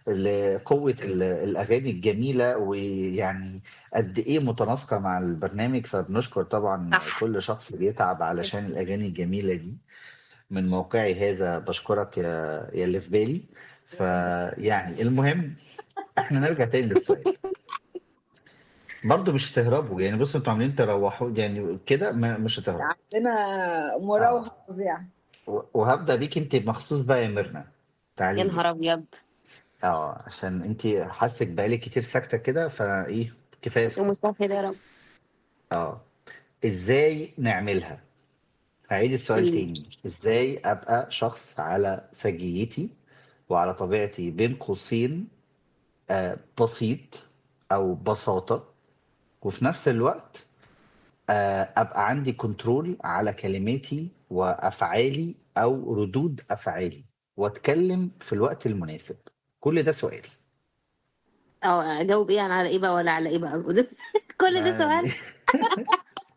لقوة ال- الأغاني الجميلة ويعني قد إيه متناسقة مع البرنامج فبنشكر طبعا صح كل شخص بيتعب علشان الأغاني الجميلة دي من موقعي هذا بشكرك يا يا اللي في بالي فيعني المهم احنا نرجع تاني للسؤال برضه مش هتهربوا يعني بصوا انتوا عاملين تروحوا يعني كده ما- مش هتهربوا عندنا مراوغة اه فظيعة و- وهبدأ بيك انت مخصوص بقى يا ميرنا يا تعالي لي نهار ابيض اه عشان انت حاسك بقالك كتير ساكتة كده فايه كفاية سكوت ومستغفر يا رب اه ازاي نعملها هعيد السؤال مم. تاني ازاي ابقى شخص على سجيتي وعلى طبيعتي بين قوسين آه بسيط او بساطة وفي نفس الوقت آه ابقى عندي كنترول على كلماتي وافعالي او ردود افعالي واتكلم في الوقت المناسب كل ده سؤال اه اجاوب ايه على ايه بقى ولا على ايه بقى كل ده سؤال يعني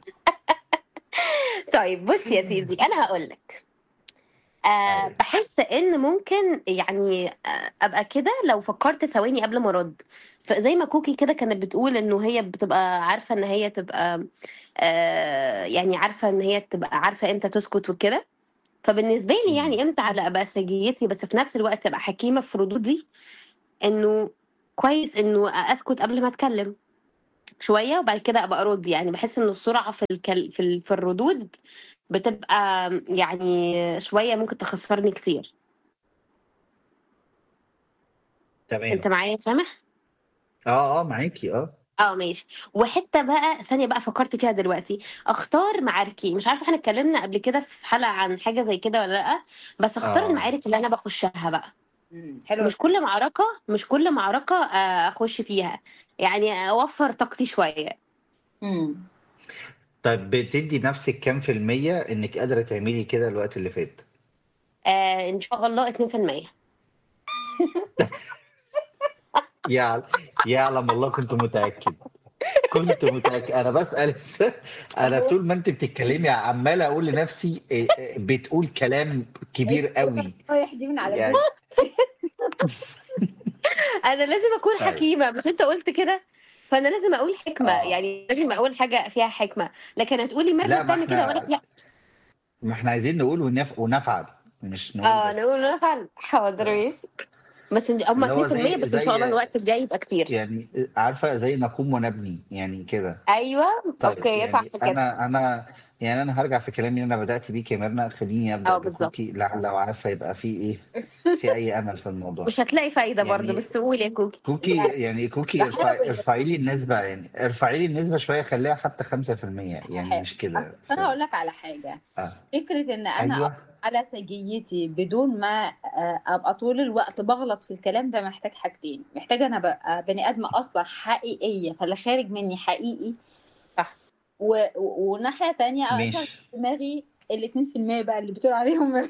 طيب بص يا سيدي انا هقول لك آه ايوه بحس ان ممكن يعني آه ابقى كده لو فكرت ثواني قبل ما ارد فزي ما كوكي كده كانت بتقول انه هي بتبقى عارفه ان هي تبقى آه يعني عارفه ان هي تبقى عارفه امتى تسكت وكده فبالنسبه لي مم. يعني امتى على ابقى سجيتي بس في نفس الوقت ابقى حكيمه في ردودي انه كويس انه اسكت قبل ما اتكلم شويه وبعد كده ابقى ارد يعني بحس ان السرعه في الكل... في, ال... في الردود بتبقى يعني شويه ممكن تخسرني كتير تمام انت معايا يا سامح اه اه معاكي اه اه ماشي وحته بقى ثانيه بقى فكرت فيها دلوقتي اختار معاركي مش عارفه احنا اتكلمنا قبل كده في حلقه عن حاجه زي كده ولا لا بس اختار اه المعارك اللي انا بخشها بقى مم. حلوة مش كل معركه مش كل معركه آه، اخش فيها يعني اوفر طاقتي شويه مم. طيب بتدي نفسك كام في المية انك قادرة تعملي كده الوقت اللي فات آه ان شاء الله 2% يعلم يعلم الله كنت متأكد كنت متأكد انا بسأل انا طول ما انت بتتكلمي عمال اقول لنفسي إيه، إيه، بتقول كلام كبير قوي رايح دي من على يعني بالي انا لازم اكون طيب حكيمه مش انت قلت كده فانا لازم اقول حكمه اه يعني لازم اقول حاجه فيها حكمه لكن هتقولي ميرنا لا ما بتعمل كده اقول لك احنا لا ما احنا عايزين نقول ونف... ونفعل مش نقول اه بس نقول انا فعلا حاضر اه ماشي بس إن- هما اللي هو 2% زي بس ان شاء الله زي الوقت الجاي يبقى كتير يعني عارفة زي نقوم ونبني يعني كده ايوه طيب اوكي صح يعني كده انا انا يعني انا هرجع في كلامي اللي انا بدات بيه يا ميرنا خليني ابدا اه بالظبط بكوكي لعل وعسى يبقى في ايه في اي امل في الموضوع مش هتلاقي فايده برضه يعني بس قول يا كوكي كوكي يعني كوكي ارفعي ارفعي لي النسبه يعني ارفعي لي النسبه شويه خليها حتى 5% يعني مش كده اصل انا ف... هقول لك على حاجه آه. فكره ان انا ايوه أبقى على سجيتي بدون ما آه، ابقى طول الوقت بغلط في الكلام ده محتاج حاجتين محتاج انا ابقى بني ادم اصلا حقيقيه فاللي خارج مني حقيقي صح و... و... وناحيه تانية اشغل ماشي دماغي ال 2% بقى اللي بتقول عليهم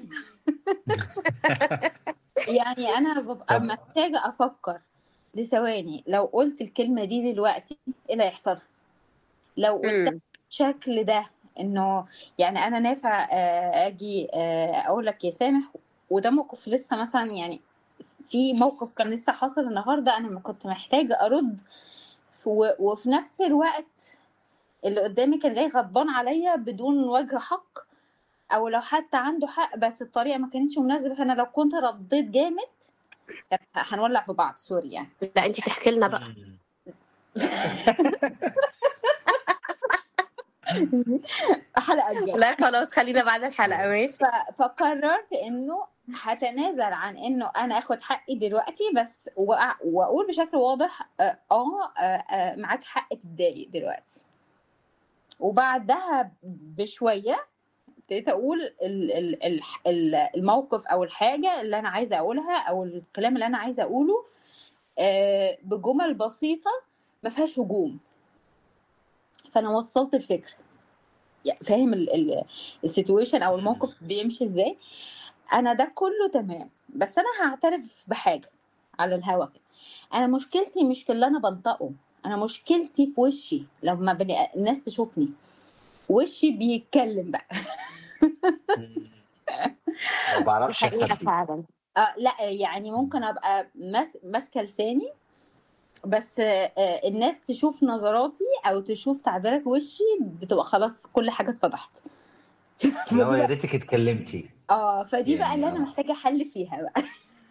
يعني انا ببقى طب محتاجه افكر لثواني لو قلت الكلمه دي دلوقتي ايه اللي هيحصل لو قلتها امم بالشكل ده انه يعني انا نافع آه، اجي آه، اقول لك يا سامح وده موقف لسه مثلا يعني في موقف كان لسه حاصل النهارده انا ما كنت محتاجه ارد و- وفي نفس الوقت اللي قدامي كان جاي غضبان عليا بدون وجه حق او لو حتى عنده حق بس الطريقه ما كانتش مناسبه فانا لو كنت رديت جامد كان هنولع في بعض سوري يعني لا انت تحكي لنا بقى حلقه الجايه لا خلاص خلينا بعد الحلقه ماشي ف- فقررت انه هتنازل عن انه انا اخد حقي دلوقتي بس وأ- واقول بشكل واضح اه آه، آه، معاك حق تتضايق دلوقتي وبعدها بشويه ابتديت اقول ال- ال- ال- ال- الموقف او الحاجه اللي انا عايزه اقولها او الكلام اللي انا عايزه اقوله آه، بجمل بسيطه ما فيهاش هجوم فانا وصلت الفكره يعني فاهم السيتويشن او الموقف بيمشي ازاي انا ده كله تمام بس انا هعترف بحاجه على الهوا كده انا مشكلتي مش في اللي انا بنطقه انا مشكلتي في وشي لما بني... الناس تشوفني وشي بيتكلم بقى ما دي بعرفش حقيقه اخبي فعلا آه لا يعني ممكن ابقى ماس- ماسكه لساني بس آه آه، الناس تشوف نظراتي او تشوف تعبيرات وشي بتبقى خلاص كل حاجه اتفضحت اللي هو فدي يا بقى ريتك اتكلمتي اه فدي بقى يعني اللي انا اه محتاجه حل فيها بقى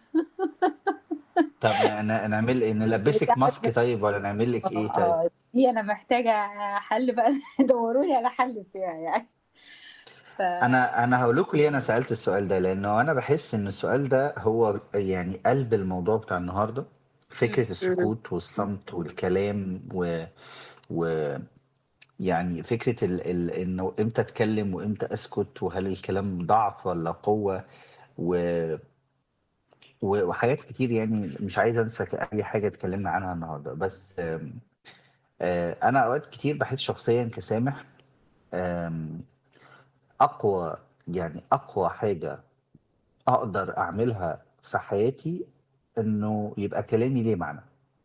طب ن- نعمل ايه نلبسك ماسك طيب ولا نعمل لك ايه اه طيب آه، دي انا محتاجه حل بقى دوروني على حل فيها يعني ف انا انا هقول لكم ليه انا سألت السؤال ده لانه انا بحس ان السؤال ده هو يعني قلب الموضوع بتاع النهارده فكرة مم. السكوت والصمت والكلام و... و يعني فكرة ال... ال... انه امتى اتكلم وامتى اسكت وهل الكلام ضعف ولا قوة و... و... وحاجات كتير يعني مش عايز انسى اي حاجة اتكلمنا عنها النهارده بس آم، آه، انا اوقات كتير بحس شخصيا كسامح آم، اقوى يعني اقوى حاجة اقدر اعملها في حياتي انه يبقى كلامي ليه معنى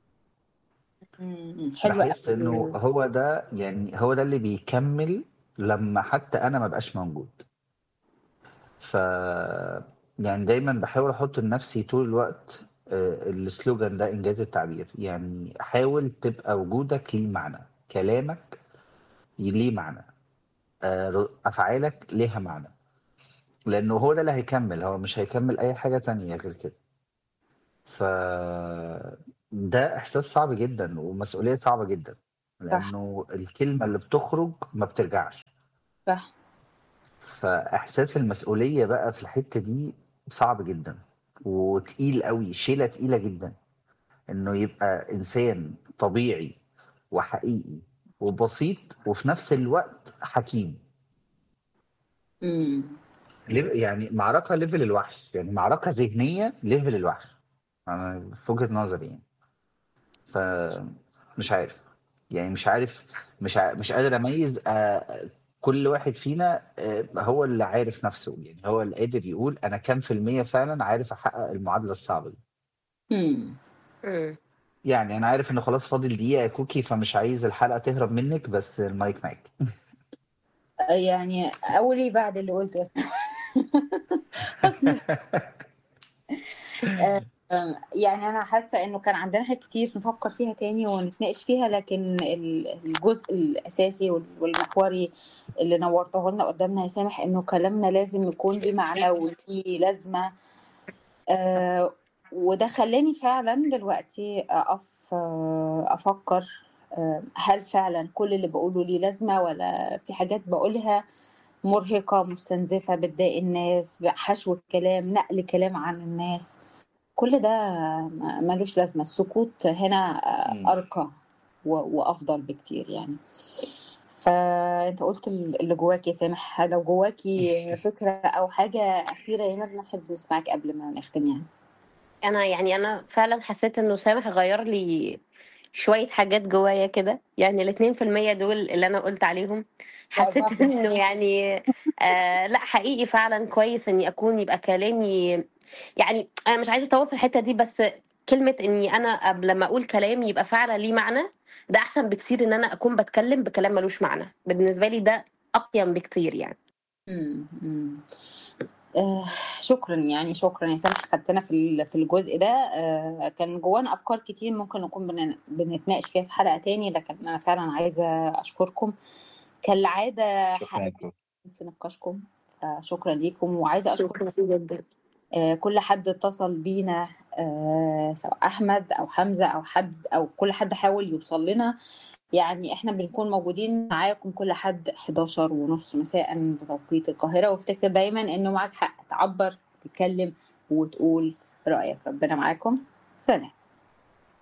مم، حلوة بحس انه مم. هو ده يعني هو ده اللي بيكمل لما حتى انا ما بقاش موجود ف يعني دايما بحاول احط لنفسي طول الوقت آه، السلوجان ده انجاز التعبير يعني حاول تبقى وجودك ليه معنى كلامك ليه معنى آه، افعالك ليها معنى لانه هو ده اللي هيكمل هو مش هيكمل اي حاجة تانية غير كده ف ده احساس صعب جدا ومسؤولية صعبة جدا صح لانه الكلمة اللي بتخرج ما بترجعش صح فاحساس المسؤولية بقى في الحتة دي صعب جدا وتقيل قوي شيلة تقيلة جدا انه يبقى انسان طبيعي وحقيقي وبسيط وفي نفس الوقت حكيم مم. ليف- يعني معركة ليفل الوحش يعني معركة ذهنية ليفل الوحش انا في وجهة نظري يعني فمش عارف يعني مش عارف مش ع... مش قادر اميز آه، كل واحد فينا آه، هو اللي عارف نفسه يعني هو اللي قادر يقول انا كام في المية فعلا عارف احقق المعادلة الصعبة دي مم. مم. يعني انا عارف انه خلاص فاضل دقيقة يا كوكي فمش عايز الحلقة تهرب منك بس المايك معاك يعني اولي بعد اللي قلته يا أستاذ حسني آم، يعني انا حاسه انه كان عندنا حاجات كتير نفكر فيها تاني ونتناقش فيها لكن ال- الجزء الاساسي وال- والمحوري اللي نورته لنا قدامنا يسامح انه كلامنا لازم يكون ليه معنى وليه لازمه آه، وده خلاني فعلا دلوقتي اقف آه، افكر آه، هل فعلا كل اللي بقوله ليه لازمه ولا في حاجات بقولها مرهقه مستنزفه بتضايق الناس حشو الكلام نقل كلام عن الناس كل ده ما- ملوش لازمة السكوت هنا مم. أرقى و- وأفضل بكتير يعني فأنت قلت اللي جواك يا سامح لو جواكي فكرة أو حاجة أخيرة يا ميرنا نحب نسمعك قبل ما نختم يعني انا يعني انا فعلا حسيت انه سامح غير لي شوية حاجات جوايا كده يعني الاتنين في المية دول اللي انا قلت عليهم حسيت أربعة انه يعني آه لا حقيقي فعلا كويس اني اكون يبقى كلامي يعني انا مش عايزة اطول في الحتة دي بس كلمة اني انا قبل لما اقول كلام يبقى فعلا ليه معنى ده احسن بكتير ان انا اكون بتكلم بكلام ملوش معنى بالنسبة لي ده اقيم بكتير يعني مم، مم. آه شكرا يعني شكرا يا سامح خدتنا في ال- في الجزء ده آه كان جوانا افكار كتير ممكن نكون بن- بنتناقش فيها في حلقة تاني لكن انا فعلا عايزة اشكركم كالعادة شكرا يا كوكي في نقاشكم فشكرا ليكم وعايزة أشكر شكرا جدا آه، كل حد اتصل بينا آه، سواء أحمد أو حمزة أو حد أو كل حد حاول يوصل لنا يعني احنا بنكون موجودين معاكم كل حد 11 ونص مساء بتوقيت القاهرة وافتكر دايما انه معاك حق تعبر تتكلم وتقول رأيك ربنا معاكم سلام